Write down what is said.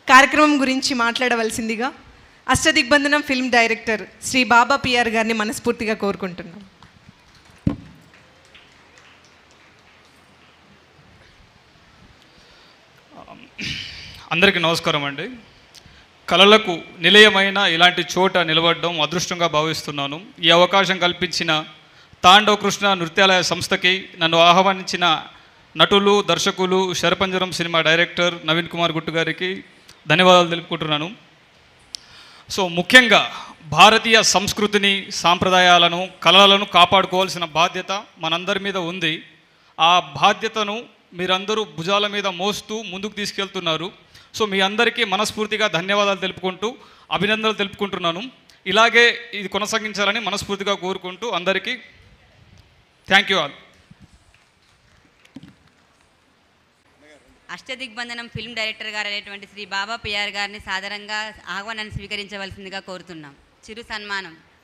కార్యక్రమం గురించి మాట్లాడవలసిందిగా Ashtadigbandhanam film director Shri Baba PR గారిని మనస్ఫూర్తిగా కోరుకుంటున్నాం అందరికీ నమస్కారం అండి కళలకు నిలయమైన ఇలాంటి చోట నిలబడడం అదృష్టంగా భావిస్తున్నాను ఈ అవకాశం కల్పించిన తాండవ కృష్ణ నృత్యాలయ సంస్థకి నన్ను ఆహ్వానించిన నటులు దర్శకులు శరపంజరం సినిమా డైరెక్టర్ నవీన్ కుమార్ గుట్టు గారికి ధన్యవాదాలు తెలుపుకుంటున్నాను సో ముఖ్యంగా భారతీయ సంస్కృతిని సాంప్రదాయాలను కళలను కాపాడుకోవాల్సిన బాధ్యత మనందరి మీద ఉంది ఆ బాధ్యతను మీరందరూ భుజాల మీద మోస్తూ ముందుకు తీసుకెళ్తున్నారు సో మీ అందరికీ మనస్ఫూర్తిగా ధన్యవాదాలు తెలుపుకుంటూ అభినందనలు తెలుపుకుంటున్నాను ఇలాగే ఇది కొనసాగించాలని మనస్ఫూర్తిగా కోరుకుంటూ అందరికీ thank you all Ashtadigbandhanam film director garu అనేటువంటి శ్రీ బాబా పిఆర్ గారిని సాదరంగా ఆహ్వానాన్ని స్వీకరించవలసిందిగా కోరుతున్నాం చిరు సన్మానం